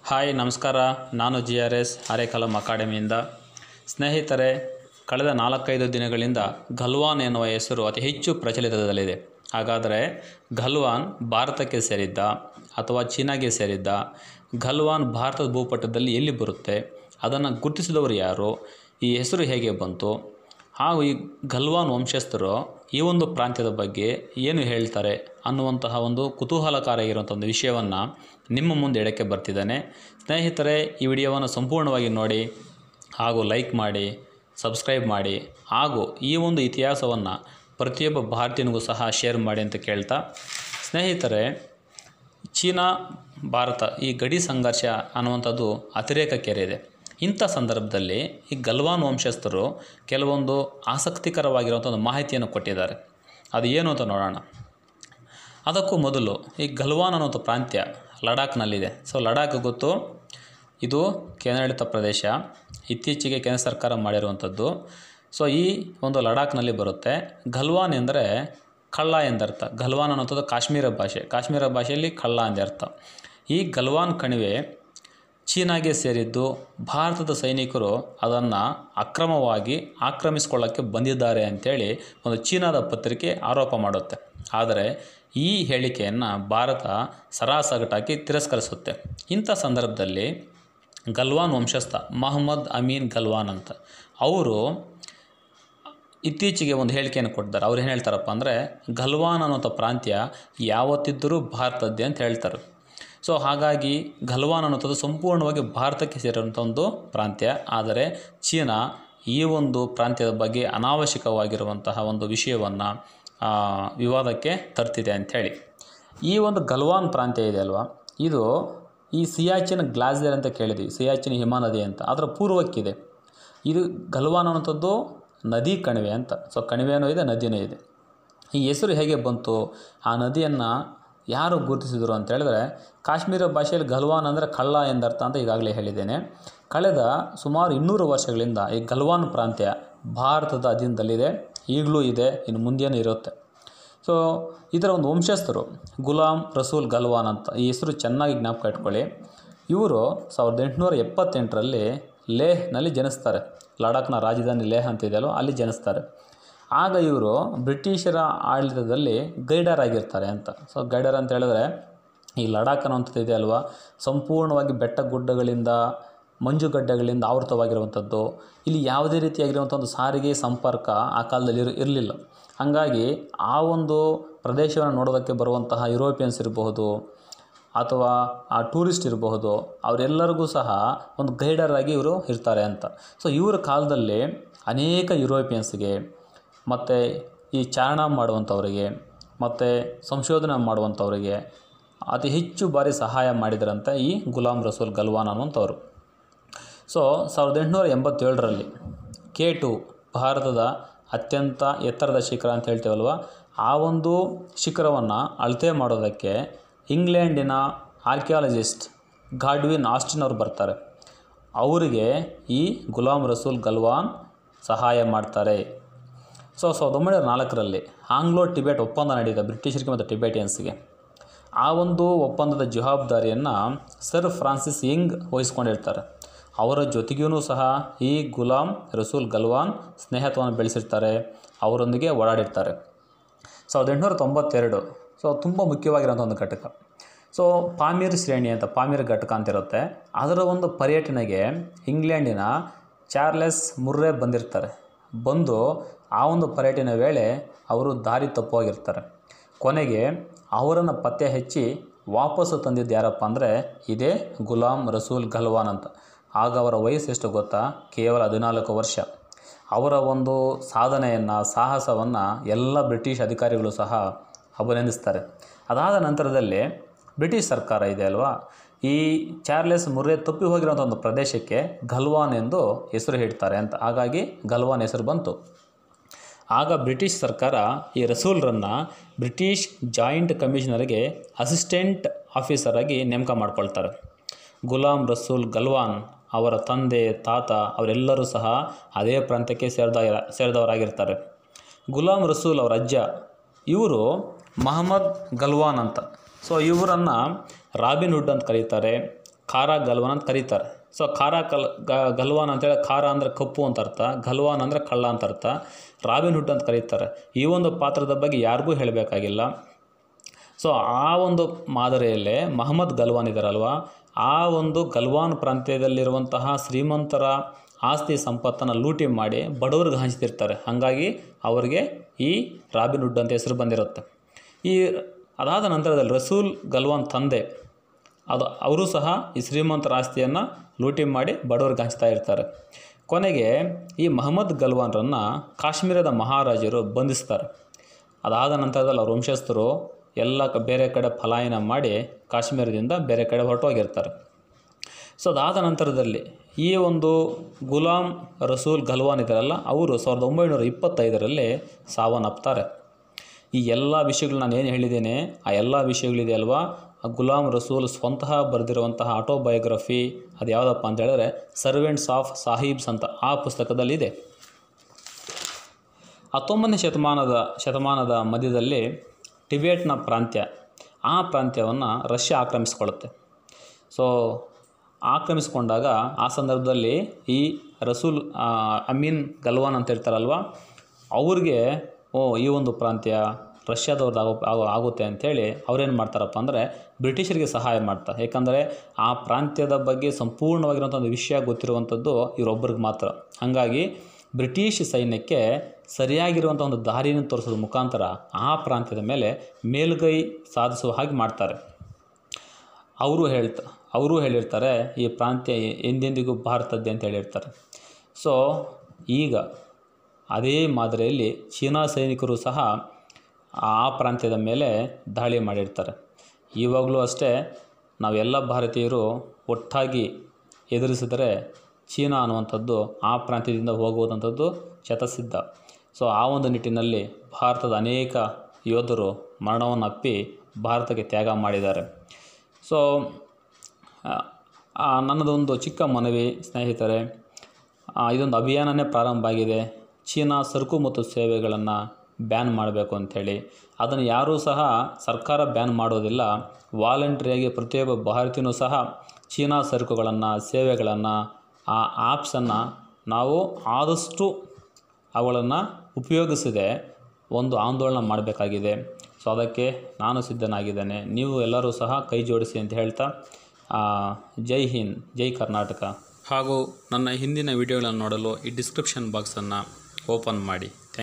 hi ನಮಸ್ಕಾರ ನಾನು G R S Arekalam ಅಕಾಡೆಮಿಯಿಂದ ಸ್ನೇಹಿತರೆ ಕಳೆದ ನಾಲ್ಕೈದು ದಿನಗಳಿಂದ ಘಲ್ವಾನ್ ಎನ್ನುವ ಹೆಸರು ಅತಿ ಹೆಚ್ಚು ಪ್ರಚಲಿತದಲ್ಲಿದೆ ಹಾಗಾದರೆ ಘಲ್ವಾನ್ ಭಾರತಕ್ಕೆ ಸೇರಿದ್ದ ಅಥವಾ ಚೀನಾಗೆ ಸೇರಿದ್ದ ಘಲ್ವಾನ್ ಭಾರತದ ಭೂಪಟದಲ್ಲಿ ಎಲ್ಲಿ ಬರುತ್ತೆ ಅದನ್ನು ಗುರುತಿಸಿದವರು ಯಾರು ಈ ಹೆಸರು ಹೇಗೆ ಬಂತು ಹಾಗೂ ಈ ಘಲ್ವಾನ್ ವಂಶಸ್ಥರು ಈ ಒಂದು ಪ್ರಾಂತ್ಯದ ಬಗ್ಗೆ ಏನು ಹೇಳ್ತಾರೆ ಅನ್ನುವಂತಹ ಒಂದು ಕುತೂಹಲಕಾರಿಯಾಗಿರುವಂಥ ಒಂದು ವಿಷಯವನ್ನು ನಿಮ್ಮ ಮುಂದೆ ಇಡಕ್ಕೆ ಬರ್ತಿದ್ದಾನೆ ಸ್ನೇಹಿತರೆ ಈ ವಿಡಿಯೋವನ್ನು ಸಂಪೂರ್ಣವಾಗಿ ನೋಡಿ ಹಾಗೂ ಲೈಕ್ ಮಾಡಿ ಸಬ್ಸ್ಕ್ರೈಬ್ ಮಾಡಿ ಹಾಗೂ ಈ ಒಂದು ಇತಿಹಾಸವನ್ನು ಪ್ರತಿಯೊಬ್ಬ ಭಾರತೀಯನಿಗೂ ಸಹ ಶೇರ್ ಮಾಡಿ ಅಂತ ಕೇಳ್ತಾ ಸ್ನೇಹಿತರೆ ಚೀನಾ ಭಾರತ ಈ ಗಡಿ ಸಂಘರ್ಷ ಅನ್ನುವಂಥದ್ದು ಅತಿರೇಕಕ್ಕೇರಿದೆ ಇಂಥ ಸಂದರ್ಭದಲ್ಲಿ ಈ ಗಲ್ವಾನ್ ವಂಶಸ್ಥರು ಕೆಲವೊಂದು ಆಸಕ್ತಿಕರವಾಗಿರುವಂಥ ಒಂದು ಮಾಹಿತಿಯನ್ನು ಕೊಟ್ಟಿದ್ದಾರೆ ಅದು ಏನು ಅಂತ ನೋಡೋಣ ಅದಕ್ಕೂ ಮೊದಲು ಈ ಗಲ್ವಾನ್ ಅನ್ನುವಂಥ ಪ್ರಾಂತ್ಯ ಲಡಾಖ್ನಲ್ಲಿದೆ ಸೊ ಲಡಾಖ್ ಗೊತ್ತು ಇದು ಕೇಂದ್ರಾಡಳಿತ ಪ್ರದೇಶ ಇತ್ತೀಚೆಗೆ ಕೇಂದ್ರ ಸರ್ಕಾರ ಮಾಡಿರುವಂಥದ್ದು ಸೊ ಈ ಒಂದು ಲಡಾಖ್ನಲ್ಲಿ ಬರುತ್ತೆ ಘಲ್ವಾನ್ ಎಂದರೆ ಕಳ್ಳ ಎಂದರ್ಥ ಘಲ್ವಾನ್ ಅನ್ನುವಂಥದ್ದು ಕಾಶ್ಮೀರ ಭಾಷೆ ಕಾಶ್ಮೀರ ಭಾಷೆಯಲ್ಲಿ ಕಳ್ಳ ಎಂದರ್ಥ ಈ ಗಲ್ವಾನ್ ಕಣಿವೆ ಚೀನಾಗೆ ಸೇರಿದ್ದು ಭಾರತದ ಸೈನಿಕರು ಅದನ್ನು ಅಕ್ರಮವಾಗಿ ಆಕ್ರಮಿಸಿಕೊಳ್ಳೋಕ್ಕೆ ಬಂದಿದ್ದಾರೆ ಅಂತೇಳಿ ಒಂದು ಚೀನಾದ ಪತ್ರಿಕೆ ಆರೋಪ ಮಾಡುತ್ತೆ ಆದರೆ ಈ ಹೇಳಿಕೆಯನ್ನು ಭಾರತ ಸರಾಸಗಟಾಗಿ ತಿರಸ್ಕರಿಸುತ್ತೆ ಇಂಥ ಸಂದರ್ಭದಲ್ಲಿ ಗಲ್ವಾನ್ ವಂಶಸ್ಥ ಮಹಮ್ಮದ್ ಅಮೀನ್ ಗಲ್ವಾನ್ ಅಂತ ಅವರು ಇತ್ತೀಚೆಗೆ ಒಂದು ಹೇಳಿಕೆಯನ್ನು ಕೊಟ್ಟಿದ್ದಾರೆ ಅವ್ರು ಏನು ಹೇಳ್ತಾರಪ್ಪ ಅಂದರೆ ಗಲ್ವಾನ್ ಅನ್ನೋಂಥ ಪ್ರಾಂತ್ಯ ಯಾವತ್ತಿದ್ದರೂ ಭಾರತದ್ದೇ ಅಂತ ಹೇಳ್ತಾರೆ ಸೊ ಹಾಗಾಗಿ ಗಲ್ವಾನ್ ಅನ್ನೋಂಥದ್ದು ಸಂಪೂರ್ಣವಾಗಿ ಭಾರತಕ್ಕೆ ಸೇರಿರುವಂಥ ಒಂದು ಪ್ರಾಂತ್ಯ ಆದರೆ ಚೀನಾ ಈ ಒಂದು ಪ್ರಾಂತ್ಯದ ಬಗ್ಗೆ ಅನಾವಶ್ಯಕವಾಗಿರುವಂತಹ ಒಂದು ವಿಷಯವನ್ನು ವಿವಾದಕ್ಕೆ ತರ್ತಿದೆ ಅಂಥೇಳಿ ಈ ಒಂದು ಗಲ್ವಾನ್ ಪ್ರಾಂತ್ಯ ಇದೆ ಅಲ್ವಾ ಇದು ಈ ಸಿಯಾಚಿನ್ ಗ್ಲಾಸಿಯರ್ ಅಂತ ಕೇಳಿದ್ವಿ ಸಿಯಾಚಿನ್ ಹಿಮಾನದಿ ಅಂತ ಅದರ ಪೂರ್ವಕ್ಕಿದೆ ಇದು ಗಲ್ವಾನ್ ಅನ್ನೋಂಥದ್ದು ನದಿ ಕಣಿವೆ ಅಂತ ಸೊ ಕಣಿವೆಯೂ ಇದೆ ನದಿಯೂ ಇದೆ ಈ ಹೆಸರು ಹೇಗೆ ಬಂತು ಆ ನದಿಯನ್ನು ಯಾರು ಗುರುತಿಸಿದರು ಅಂತ ಹೇಳಿದ್ರೆ ಕಾಶ್ಮೀರ ಭಾಷೆಯಲ್ಲಿ ಗಲ್ವಾನ್ ಅಂದರೆ ಕಳ್ಳ ಎಂದರ್ಥ ಅಂತ ಈಗಾಗಲೇ ಹೇಳಿದ್ದೇನೆ ಕಳೆದ ಸುಮಾರು ಇನ್ನೂರು ವರ್ಷಗಳಿಂದ ಈ ಗಲ್ವಾನ್ ಪ್ರಾಂತ್ಯ ಭಾರತದ ಅಧೀನದಲ್ಲಿದೆ ಈಗಲೂ ಇದೆ ಇನ್ನು ಮುಂದೇನೂ ಇರುತ್ತೆ ಸೊ ಇದರ ಒಂದು ವಂಶಸ್ಥರು ಗುಲಾಮ್ ರಸೂಲ್ ಗಲ್ವಾನ್ ಅಂತ ಈ ಹೆಸರು ಚೆನ್ನಾಗಿ ಜ್ಞಾಪಕ ಇಟ್ಕೊಳ್ಳಿ ಇವರು ಸಾವಿರದ ಎಂಟುನೂರ ಎಪ್ಪತ್ತೆಂಟರಲ್ಲಿ ಲೇಹ್ನಲ್ಲಿ ಜನಿಸ್ತಾರೆ ಲಡಾಖ್ನ ರಾಜಧಾನಿ ಲೇಹ್ ಅಂತ ಇದೆಯಲ್ಲೋ ಅಲ್ಲಿ ಜನಿಸ್ತಾರೆ ಆಗ ಇವರು ಬ್ರಿಟಿಷರ ಆಡಳಿತದಲ್ಲಿ ಗೈಡರ್ ಆಗಿರ್ತಾರೆ ಅಂತ ಸೊ ಗೈಡರ್ ಅಂತ ಹೇಳಿದ್ರೆ ಈ ಲಡಾಖ್ ಅನ್ನುವಂಥದ್ದು ಇದೆ ಅಲ್ವಾ ಸಂಪೂರ್ಣವಾಗಿ ಬೆಟ್ಟ ಗುಡ್ಡಗಳಿಂದ ಮಂಜುಗಡ್ಡೆಗಳಿಂದ ಆವೃತವಾಗಿರುವಂಥದ್ದು ಇಲ್ಲಿ ಯಾವುದೇ ರೀತಿಯಾಗಿರುವಂಥ ಒಂದು ಸಾರಿಗೆ ಸಂಪರ್ಕ ಆ ಕಾಲದಲ್ಲಿ ಇರ ಇರಲಿಲ್ಲ ಹಾಗಾಗಿ ಆ ಒಂದು ಪ್ರದೇಶವನ್ನು ನೋಡೋದಕ್ಕೆ ಬರುವಂತಹ ಯುರೋಪಿಯನ್ಸ್ ಇರಬಹುದು ಅಥವಾ ಆ ಟೂರಿಸ್ಟ್ ಇರಬಹುದು ಅವರೆಲ್ಲರಿಗೂ ಸಹ ಒಂದು ಗೈಡರ್ ಆಗಿ ಇವರು ಇರ್ತಾರೆ ಅಂತ ಸೊ ಇವರ ಕಾಲದಲ್ಲಿ ಅನೇಕ ಯುರೋಪಿಯನ್ಸ್ಗೆ ಮತ್ತು ಈ ಚಾರಣ ಮಾಡುವಂಥವರಿಗೆ ಮತ್ತು ಸಂಶೋಧನೆ ಮಾಡುವಂಥವರಿಗೆ ಅತಿ ಹೆಚ್ಚು ಬಾರಿ ಸಹಾಯ ಮಾಡಿದರಂತೆ ಈ ಗುಲಾಮ್ ರಸೂಲ್ ಗಲ್ವಾನ್ ಅನ್ನುವಂಥವ್ರು ಸೊ ಸಾವಿರದ ಎಂಟುನೂರ ಎಂಬತ್ತೇಳರಲ್ಲಿ ಕೆ ಟು ಭಾರತದ ಅತ್ಯಂತ ಎತ್ತರದ ಶಿಖರ ಅಂತ ಹೇಳ್ತೀವಲ್ವ ಆ ಒಂದು ಶಿಖರವನ್ನು ಅಳತೆ ಮಾಡೋದಕ್ಕೆ ಇಂಗ್ಲೆಂಡಿನ ಆರ್ಕಿಯಾಲಜಿಸ್ಟ್ ಗಾಡ್ವಿನ್ ಆಸ್ಟಿನ್ ಅವರು ಬರ್ತಾರೆ ಅವರಿಗೆ ಈ ಗುಲಾಮ್ ರಸೂಲ್ ಗಲ್ವಾನ್ ಸಹಾಯ ಮಾಡ್ತಾರೆ ಸೊ ಸಾವಿರದ ಒಂಬೈನೂರ ನಾಲ್ಕರಲ್ಲಿ ಆಂಗ್ಲೋ ಟಿಬೆಟ್ ಒಪ್ಪಂದ ನಡೀತದೆ ಬ್ರಿಟಿಷರಿಗೆ ಮತ್ತು ಟಿಬೆಟಿಯನ್ಸ್ಗೆ ಆ ಒಂದು ಒಪ್ಪಂದದ ಜವಾಬ್ದಾರಿಯನ್ನು ಸರ್ ಫ್ರಾನ್ಸಿಸ್ ಯಂಗ್ ವಹಿಸ್ಕೊಂಡಿರ್ತಾರೆ ಅವರ ಜೊತೆಗೂ ಸಹ ಈ ಗುಲಾಮ್ ರಸೂಲ್ ಗಲ್ವಾನ್ ಸ್ನೇಹತ್ವವನ್ನು ಬೆಳೆಸಿರ್ತಾರೆ ಅವರೊಂದಿಗೆ ಓಡಾಡಿರ್ತಾರೆ ಸಾವಿರದ ಎಂಟುನೂರ ತೊಂಬತ್ತೆರಡು ಸೊ ತುಂಬ ಮುಖ್ಯವಾಗಿರೋಂಥ ಒಂದು ಘಟಕ ಸೊ ಪಾಮೀರ್ ಶ್ರೇಣಿ ಅಂತ ಪಾಮೀರ್ ಘಟಕ ಅಂತ ಇರುತ್ತೆ ಅದರ ಒಂದು ಪರ್ಯಟನೆಗೆ ಇಂಗ್ಲೆಂಡಿನ ಚಾರ್ಲೆಸ್ ಮುರ್ರೆ ಬಂದಿರ್ತಾರೆ ಬಂದು ಆ ಒಂದು ಪರ್ಯಟನೆ ವೇಳೆ ಅವರು ದಾರಿ ತಪ್ಪೋಗಿರ್ತಾರೆ ಕೊನೆಗೆ ಅವರನ್ನು ಪತ್ತೆ ಹಚ್ಚಿ ವಾಪಸ್ಸು ತಂದಿದ್ದು ಯಾರಪ್ಪ ಅಂದರೆ ಇದೇ ಗುಲಾಮ್ ರಸೂಲ್ ಗಲ್ವಾನ್ ಅಂತ ಆಗ ಅವರ ವಯಸ್ಸು ಎಷ್ಟು ಗೊತ್ತಾ ಕೇವಲ ಹದಿನಾಲ್ಕು ವರ್ಷ ಅವರ ಒಂದು ಸಾಧನೆಯನ್ನು ಸಾಹಸವನ್ನು ಎಲ್ಲ ಬ್ರಿಟಿಷ್ ಅಧಿಕಾರಿಗಳು ಸಹ ಅಭಿನಂದಿಸ್ತಾರೆ ಅದಾದ ನಂತರದಲ್ಲಿ ಬ್ರಿಟಿಷ್ ಸರ್ಕಾರ ಇದೆ ಅಲ್ವಾ ಈ ಚಾರ್ಲೆಸ್ ಮುರ್ರೆ ತಪ್ಪಿ ಹೋಗಿರೋಂಥ ಒಂದು ಪ್ರದೇಶಕ್ಕೆ ಗಲ್ವಾನ್ ಎಂದು ಹೆಸರು ಇಡ್ತಾರೆ ಅಂತ ಹಾಗಾಗಿ ಗಲ್ವಾನ್ ಹೆಸರು ಬಂತು ಆಗ ಬ್ರಿಟಿಷ್ ಸರ್ಕಾರ ಈ ರಸೂಲ್ರನ್ನು ಬ್ರಿಟಿಷ್ ಜಾಯಿಂಟ್ ಕಮಿಷನರ್ಗೆ ಅಸಿಸ್ಟೆಂಟ್ ಆಫೀಸರ್ ಆಗಿ ನೇಮಕ ಮಾಡ್ಕೊಳ್ತಾರೆ ಗುಲಾಮ್ ರಸೂಲ್ ಗಲ್ವಾನ್ ಅವರ ತಂದೆ ತಾತ ಅವರೆಲ್ಲರೂ ಸಹ ಅದೇ ಪ್ರಾಂತ್ಯಕ್ಕೆ ಸೇರಿದ ಸೇರಿದವರಾಗಿರ್ತಾರೆ ಗುಲಾಮ್ ರಸೂಲ್ ಅವರ ಅಜ್ಜ ಇವರು ಮಹಮ್ಮದ್ ಗಲ್ವಾನ್ ಅಂತ ಸೊ ಇವರನ್ನು ರಾಬಿನ್ ಹುಡ್ ಅಂತ ಕರೀತಾರೆ ಖಾರ ಗಲ್ವಾನ್ ಅಂತ ಕರೀತಾರೆ ಸೊ ಖಾರ ಕಲ್ ಗ- ಗಲ್ವಾನ್ ಅಂತೇಳಿ ಖಾರ ಅಂದರೆ ಕಪ್ಪು ಅಂತ ಅರ್ಥ ಗಲ್ವಾನ್ ಅಂದರೆ ಕಳ್ಳ ಅಂತ ಅರ್ಥ ರಾಬಿನ್ ಹುಡ್ ಅಂತ ಕರೀತಾರೆ ಈ ಒಂದು ಪಾತ್ರದ ಬಗ್ಗೆ ಯಾರಿಗೂ ಹೇಳಬೇಕಾಗಿಲ್ಲ ಸೊ ಆ ಒಂದು ಮಾದರಿಯಲ್ಲೇ ಮಹಮ್ಮದ್ ಗಲ್ವಾನ್ ಇದ್ದಾರಲ್ವ ಆ ಒಂದು ಗಲ್ವಾನ್ ಪ್ರಾಂತ್ಯದಲ್ಲಿರುವಂತಹ ಶ್ರೀಮಂತರ ಆಸ್ತಿ ಸಂಪತ್ತನ್ನು ಲೂಟಿ ಮಾಡಿ ಬಡವ್ರಿಗೆ ಹಂಚ್ತಿರ್ತಾರೆ ಹಾಗಾಗಿ ಅವರಿಗೆ ಈ ರಾಬಿನ್ ಹುಡ್ ಅಂತ ಹೆಸರು ಬಂದಿರುತ್ತೆ ಈ ಅದಾದ ನಂತರದಲ್ಲಿ ರಸೂಲ್ ಗಲ್ವಾನ್ ತಂದೆ ಅದು ಅವರು ಸಹ ಈ ಶ್ರೀಮಂತರ ಆಸ್ತಿಯನ್ನು ಲೂಟಿ ಮಾಡಿ ಬಡವರಿಗೆ ಹಂಚ್ತಾ ಇರ್ತಾರೆ ಕೊನೆಗೆ ಈ ಮಹಮ್ಮದ್ ಗಲ್ವಾನ್ರನ್ನು ಕಾಶ್ಮೀರದ ಮಹಾರಾಜರು ಬಂಧಿಸ್ತಾರೆ ಅದಾದ ನಂತರದಲ್ಲಿ ಅವ್ರ ವಂಶಸ್ಥರು ಎಲ್ಲ ಕ- ಬೇರೆ ಕಡೆ ಪಲಾಯನ ಮಾಡಿ ಕಾಶ್ಮೀರದಿಂದ ಬೇರೆ ಕಡೆ ಹೊರಟೋಗಿರ್ತಾರೆ ಸೊ ಅದಾದ ನಂತರದಲ್ಲಿ ಈ ಒಂದು ಗುಲಾಂ ರಸೂಲ್ ಗಲ್ವಾನ್ ಇದ್ದಾರಲ್ಲ ಅವರು ಸಾವಿರದ ಒಂಬೈನೂರ ಇಪ್ಪತ್ತೈದರಲ್ಲಿ ಸಾವನ್ನಪ್ತಾರೆ ಈ ಎಲ್ಲ ವಿಷಯಗಳು ನಾನು ಏನು ಹೇಳಿದ್ದೇನೆ ಆ ಎಲ್ಲ ವಿಷಯಗಳಿದೆ ಅಲ್ವಾ ಆ ಗುಲಾಂ ರಸೂಲ್ ಸ್ವಂತಹ ಬರೆದಿರುವಂತಹ ಆಟೋಬಯೋಗ್ರಫಿ ಅದು ಯಾವುದಪ್ಪ ಅಂತ ಹೇಳಿದ್ರೆ ಸರ್ವೆಂಟ್ಸ್ ಆಫ್ ಸಾಹೀಬ್ಸ್ ಅಂತ ಆ ಪುಸ್ತಕದಲ್ಲಿದೆ ಹತ್ತೊಂಬತ್ತನೇ ಶತಮಾನದ ಶತಮಾನದ ಮಧ್ಯದಲ್ಲಿ ಟಿಬೇಟ್ನ ಪ್ರಾಂತ್ಯ ಆ ಪ್ರಾಂತ್ಯವನ್ನು ರಷ್ಯಾ ಆಕ್ರಮಿಸಿಕೊಳ್ಳುತ್ತೆ ಸೊ ಆಕ್ರಮಿಸಿಕೊಂಡಾಗ ಆ ಸಂದರ್ಭದಲ್ಲಿ ಈ ರಸೂಲ್ ಆ, ಅಮೀನ್ ಗಲ್ವಾನ್ ಅಂತ ಇರ್ತಾರಲ್ವ ಅವ್ರಿಗೆ ಓ ಈ ಒಂದು ಪ್ರಾಂತ್ಯ ರಷ್ಯಾದವ್ರದ್ದು ಆಗೋ ಆಗೋ ಆಗುತ್ತೆ ಅಂಥೇಳಿ ಅವ್ರೇನು ಮಾಡ್ತಾರಪ್ಪ ಅಂದರೆ ಬ್ರಿಟಿಷರಿಗೆ ಸಹಾಯ ಮಾಡ್ತಾರೆ ಯಾಕಂದರೆ ಆ ಪ್ರಾಂತ್ಯದ ಬಗ್ಗೆ ಸಂಪೂರ್ಣವಾಗಿರುವಂಥ ಒಂದು ವಿಷಯ ಗೊತ್ತಿರುವಂಥದ್ದು ಇವರೊಬ್ಬರಿಗೆ ಮಾತ್ರ ಹಾಗಾಗಿ ಬ್ರಿಟಿಷ್ ಸೈನ್ಯಕ್ಕೆ ಸರಿಯಾಗಿರುವಂಥ ಒಂದು ದಾರಿಯನ್ನು ತೋರಿಸೋದ್ರ ಮುಖಾಂತರ ಆ ಪ್ರಾಂತ್ಯದ ಮೇಲೆ ಮೇಲುಗೈ ಸಾಧಿಸುವ ಹಾಗೆ ಮಾಡ್ತಾರೆ ಅವರು ಹೇಳ್ತಾ ಅವರು ಹೇಳಿರ್ತಾರೆ ಈ ಪ್ರಾಂತ್ಯ ಎಂದೆಂದಿಗೂ ಭಾರತದ್ದೇ ಅಂತ ಹೇಳಿರ್ತಾರೆ ಸೊ ಈಗ ಅದೇ ಮಾದರಿಯಲ್ಲಿ ಚೀನಾ ಸೈನಿಕರು ಸಹ ಆ ಪ್ರಾಂತ್ಯದ ಮೇಲೆ ದಾಳಿ ಮಾಡಿರ್ತಾರೆ ಇವಾಗಲೂ ಅಷ್ಟೇ ನಾವೆಲ್ಲ ಭಾರತೀಯರು ಒಟ್ಟಾಗಿ ಎದುರಿಸಿದರೆ ಚೀನಾ ಅನ್ನುವಂಥದ್ದು ಆ ಪ್ರಾಂತ್ಯದಿಂದ ಹೋಗುವುದಂಥದ್ದು ಶತಸಿದ್ಧ ಸೊ ಆ ಒಂದು ನಿಟ್ಟಿನಲ್ಲಿ ಭಾರತದ ಅನೇಕ ಯೋಧರು ಮರಣವನ್ನು ಅಪ್ಪಿ ಭಾರತಕ್ಕೆ ತ್ಯಾಗ ಮಾಡಿದ್ದಾರೆ ಸೊ ಆ, ಆ, ನನ್ನದೊಂದು ಚಿಕ್ಕ ಮನವಿ ಸ್ನೇಹಿತರೆ ಆ, ಇದೊಂದು ಅಭಿಯಾನನೇ ಪ್ರಾರಂಭ ಆಗಿದೆ ಚೀನಾ ಸರಕು ಮತ್ತು ಸೇವೆಗಳನ್ನು ಬ್ಯಾನ್ ಮಾಡಬೇಕು ಅಂಥೇಳಿ ಅದನ್ನು ಯಾರೂ ಸಹ ಸರ್ಕಾರ ಬ್ಯಾನ್ ಮಾಡೋದಿಲ್ಲ ವಾಲಂಟ್ರಿಯಾಗಿ ಪ್ರತಿಯೊಬ್ಬ ಭಾರತೀಯನೂ ಸಹ ಚೀನಾ ಸರಕುಗಳನ್ನು ಸೇವೆಗಳನ್ನು ಆ ಆ್ಯಪ್ಸನ್ನು ನಾವು ಆದಷ್ಟು ಅವುಗಳನ್ನು ಉಪಯೋಗಿಸದೆ ಒಂದು ಆಂದೋಲನ ಮಾಡಬೇಕಾಗಿದೆ ಸೊ ಅದಕ್ಕೆ ನಾನು ಸಿದ್ಧನಾಗಿದ್ದೇನೆ ನೀವು ಎಲ್ಲರೂ ಸಹ ಕೈ ಜೋಡಿಸಿ ಅಂತ ಹೇಳ್ತಾ ಆ, ಜೈ ಹಿಂದ್ ಜೈ ಕರ್ನಾಟಕ ಹಾಗೂ ನನ್ನ ಹಿಂದಿನ ವಿಡಿಯೋಗಳನ್ನು ನೋಡಲು ಈ ಡಿಸ್ಕ್ರಿಪ್ಷನ್ ಬಾಕ್ಸನ್ನು ಓಪನ್ ಮಾಡಿ